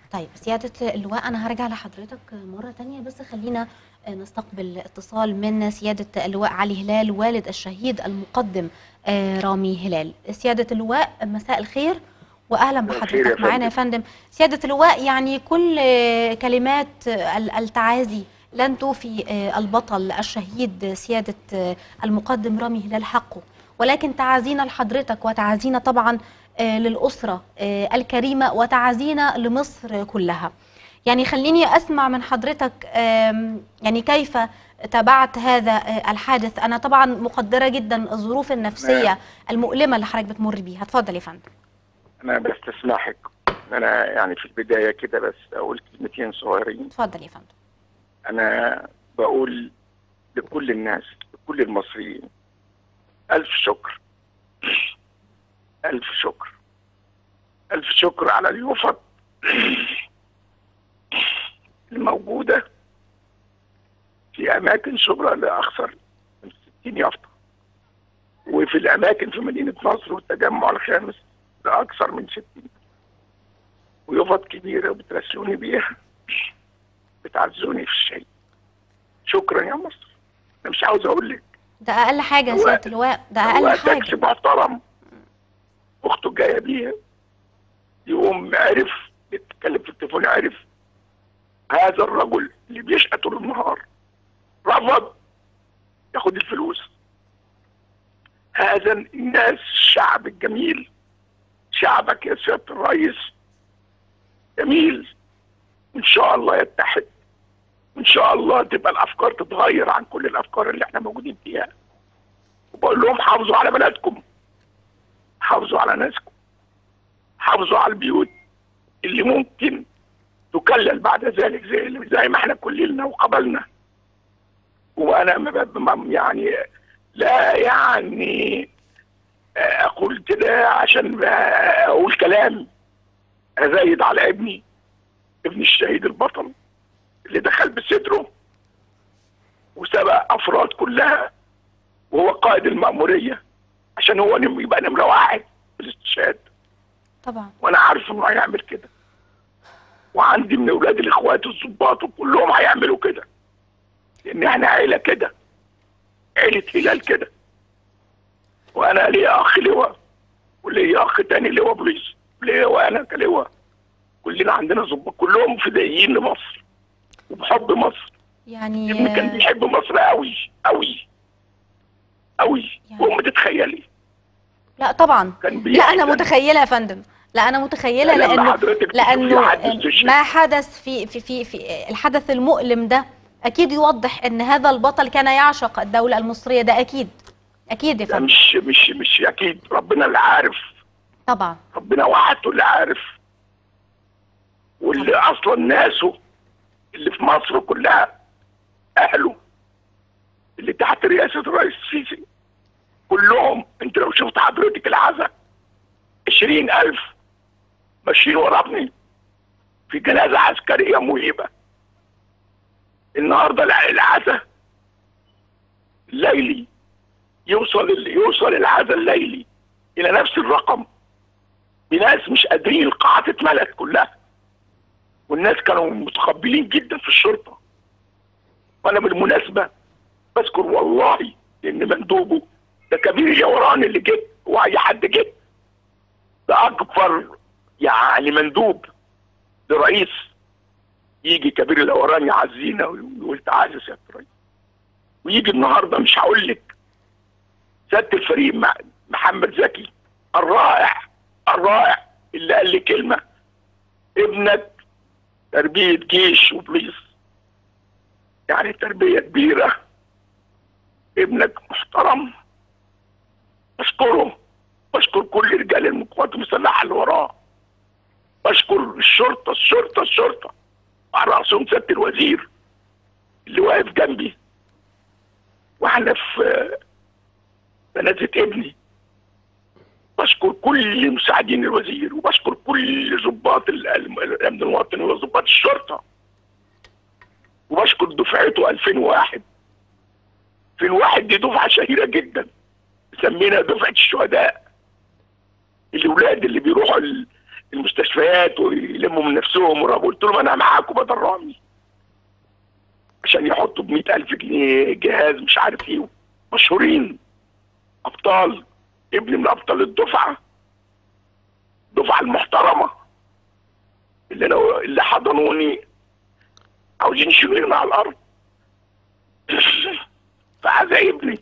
طيب سيادة اللواء أنا هرجع لحضرتك مرة تانية بس خلينا نستقبل اتصال من سيادة اللواء علي هلال والد الشهيد المقدم آه، رامي هلال سيادة اللواء مساء الخير وأهلا مساء الخير يا بحضرتك معانا يا فندم سيادة اللواء يعني كل آه، كلمات آه، ال- التعازي لن توفي آه، البطل الشهيد سيادة آه، المقدم رامي هلال حقه ولكن تعازينا لحضرتك وتعازينا طبعا آه، للأسرة آه، الكريمة وتعازينا لمصر كلها يعني خليني أسمع من حضرتك آم، يعني كيف تابعت هذا آه، الحادث أنا طبعا مقدرة جدا الظروف النفسية نعم. المؤلمة اللي حضرتك بتمر بيها اتفضل يا فندم انا بستسمحك انا يعني في البدايه كده بس اقول كلمتين صغيرين اتفضل يا فندم انا بقول لكل الناس لكل المصريين الف شكر الف شكر الف شكر على اليوفط الموجوده في اماكن شبرا لاكثر من 60 يافطه وفي الاماكن في مدينه نصر والتجمع الخامس لاكثر من 60 ويفط كبيره وبترسلوني بيها بتعزوني في الشيء شكرا يا مصر انا مش عاوز اقول لك ده أقل حاجة يا هو- سيادة اللواء ده هو أقل تاكسي حاجة محترم اخته جايه بيها يقوم عرف يتكلم في التليفون عرف هذا الرجل اللي بيشقى طول النهار رفض ياخد الفلوس هذا الناس الشعب الجميل شعبك يا سياده الرئيس جميل وان شاء الله يتحد وان شاء الله تبقى الافكار تتغير عن كل الافكار اللي احنا موجودين فيها وبقول لهم حافظوا على بلدكم حافظوا على ناسكم حافظوا على البيوت اللي ممكن تكلل بعد ذلك زي زي ما احنا كللنا وقبلنا وانا ما ب- ما- يعني لا يعني آه، اقول كده عشان آه، اقول كلام ازايد على ابني ابن الشهيد البطل اللي دخل بصدره وسبق افراد كلها وهو قائد المأمورية عشان هو نم- يبقى نمرة واحد في الاستشهاد طبعا وانا عارف انه هيعمل كده وعندي من اولاد الاخوات الضباط وكلهم هيعملوا كده لان احنا عيله كده عيله هلال كده وانا ليا اخ لواء وليا اخ تاني لواء بوليس ليا وانا كلواء كلنا عندنا ضباط كلهم فدائيين لمصر وبحب مصر يعني ابني كان بيحب مصر قوي قوي قوي يعني- وما تتخيلي لا طبعا كان لا انا بيحزن. متخيله يا فندم لا انا متخيله لما لانه حضرتك تشوفي لانه حد استشهد. ما حدث في في في, في الحدث المؤلم ده اكيد يوضح ان هذا البطل كان يعشق الدوله المصريه ده اكيد اكيد يا ده فندم مش مش مش اكيد ربنا اللي عارف طبعا ربنا وحده اللي عارف واللي اصلا ناسه اللي في مصر كلها اهله اللي تحت رئاسه الرئيس السيسي كلهم انت لو شفت حضرتك العزاء عشرين الف ماشيين ورا ابني في جنازه عسكريه مهيبه النهارده الع- العزاء الليلي يوصل يوصل العزاء الليلي الى نفس الرقم بناس مش قادرين القاعه اتملت كلها والناس كانوا متقبلين جدا في الشرطه وانا بالمناسبه بذكر والله ان مندوبه ده كبير اليوران اللي جه واي حد جه ده اكبر يعني مندوب لرئيس يجي كبير اليوران يعزينا ويقول تعالى يا سياده الرئيس ويجي النهارده مش هقول لك سياده الفريق مع- محمد زكي الرائع الرائع اللي قال لي كلمه ابنك تربيه جيش وبوليس يعني تربيه كبيره ابنك محترم بشكره بشكر كل رجال القوات المسلحه اللي وراه بشكر الشرطه الشرطه الشرطه على راسهم سياده الوزير اللي واقف جنبي واحنا في جنازه ابني بشكر كل مساعدين الوزير وبشكر كل ضباط ال- ال- الامن الوطني وضباط الشرطه وبشكر دفعته 2001 2001 دي دفعه شهيره جدا سمينا دفعه الشهداء الاولاد اللي بيروحوا ال- المستشفيات ويلموا من نفسهم ورا قلت لهم انا معاكم بدل رامي عشان يحطوا ب ألف جنيه جهاز مش عارف ايه مشهورين ابطال ابني من ابطال الدفعه الدفعه المحترمه اللي لو اللي حضنوني عاوزين يشيلوني من على الارض فعزا ابني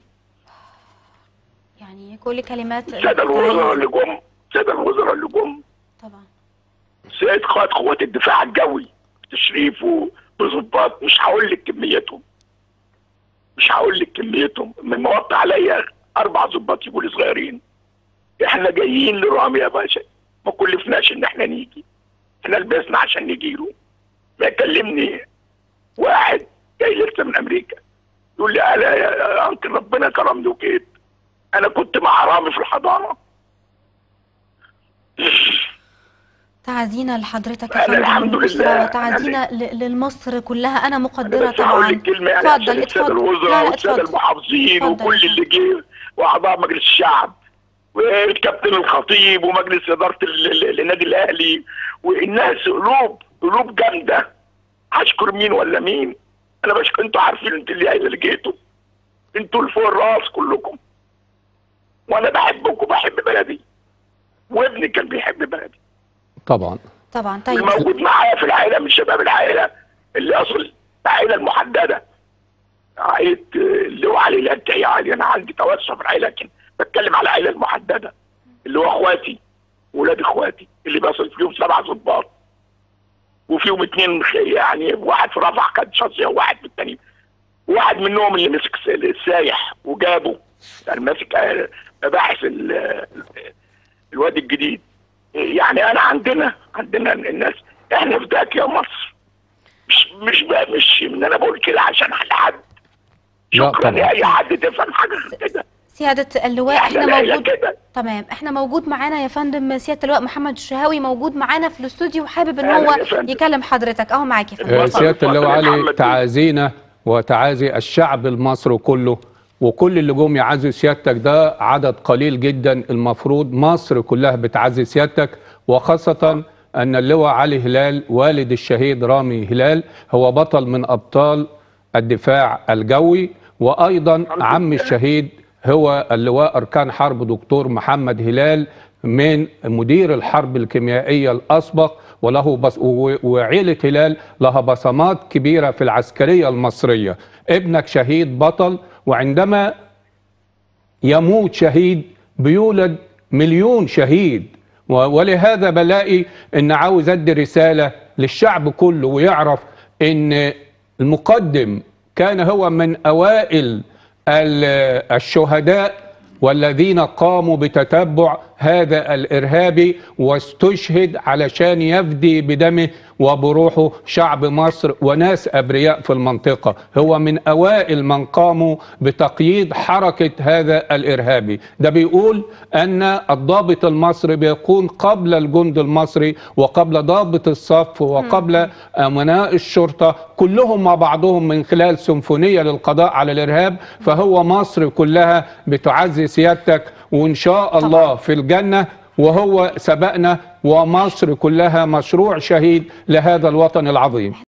يعني كل كلمات الساده الوزراء اللي جم الساده الوزراء اللي جم طبعا سيد قائد قوات الدفاع الجوي تشريف وظباط مش هقول لك كميتهم مش هقول لك كميتهم من موقع عليا اربع ظباط يقولوا صغيرين احنا جايين لرامي يا باشا ما كلفناش ان احنا نيجي احنا لبسنا عشان نجي له ما يكلمني واحد جاي لسه من امريكا يقول لي انا يا انكل ربنا كرمني وجيت انا كنت مع رامي في الحضانه تعزينا لحضرتك أنا يا فندم الحمد والأسرة لله. وتعزينا ل- للمصر كلها انا أنا مقدرة بس هقول طبعا لك كلمه يعني اتفضل عشان الساده اتفضل لا الوزراء لا والساده اتفضل المحافظين اتفضل وكل يا اللي جه واعضاء مجلس الشعب والكابتن الخطيب ومجلس اداره ال- ال- النادي الاهلي والناس قلوب قلوب جامده هشكر مين ولا مين انا بشكر انتوا عارفين انتوا اللي اللي جيتوا انتوا اللي فوق الراس كلكم وانا بحبكم بحب بلدي وابني كان بيحب بلدي طبعا طبعا طيب الموجود معايا في العائله من شباب العائله اللي اصل العائله المحدده عائله آه، اللي هو علي الانتهي عادي انا عندي توسع في العائله لكن بتكلم على العائله المحدده اللي هو اخواتي ولاد اخواتي اللي بيصل فيهم سبع ضباط وفيهم اتنين خ- يعني واحد في رفح كان شخصيه وواحد في التاني واحد منهم اللي مسك س- السايح وجابه يعني ماسك آه، مباحث ال- آه، الوادي الجديد يعني انا عندنا عندنا الناس احنا فداك يا مصر مش مش بقى مش ان انا بقول كده عشان حد لا شكرا طبعا. لاي حد تفهم حاجه غير كده سيادة اللواء احنا احنا العيله موجود كده تمام احنا موجود معانا يا فندم سيادة اللواء محمد الشهاوي موجود معانا في الاستوديو وحابب ان أهلا هو يا فندم. يكلم حضرتك اهو معاك يا فندم آه، اتفضل، سيادة اتفضل اللواء يا علي محمد. تعازينا وتعازي الشعب المصري كله وكل اللي جم يعزوا سيادتك ده عدد قليل جدا المفروض مصر كلها بتعزي سيادتك وخاصة أن اللواء علي هلال والد الشهيد رامي هلال هو بطل من أبطال الدفاع الجوي وأيضا عم الشهيد هو اللواء أركان حرب دكتور محمد هلال من مدير الحرب الكيميائية الأسبق وله بص و- وعيلة هلال لها بصمات كبيرة في العسكرية المصرية ابنك شهيد بطل وعندما يموت شهيد بيولد مليون شهيد و- ولهذا بلاقي ان عاوز ادي رساله للشعب كله ويعرف ان المقدم كان هو من اوائل ال- الشهداء والذين قاموا بتتبع هذا الارهابي واستشهد علشان يفدي بدمه وبروحه شعب مصر وناس ابرياء في المنطقه هو من اوائل من قاموا بتقييد حركه هذا الارهابي ده بيقول ان الضابط المصري بيكون قبل الجند المصري وقبل ضابط الصف وقبل امناء الشرطه كلهم مع بعضهم من خلال سيمفونيه للقضاء على الارهاب فهو مصر كلها بتعزي سيادتك وان شاء الله في الجنه وهو سبقنا ومصر كلها مشروع شهيد لهذا الوطن العظيم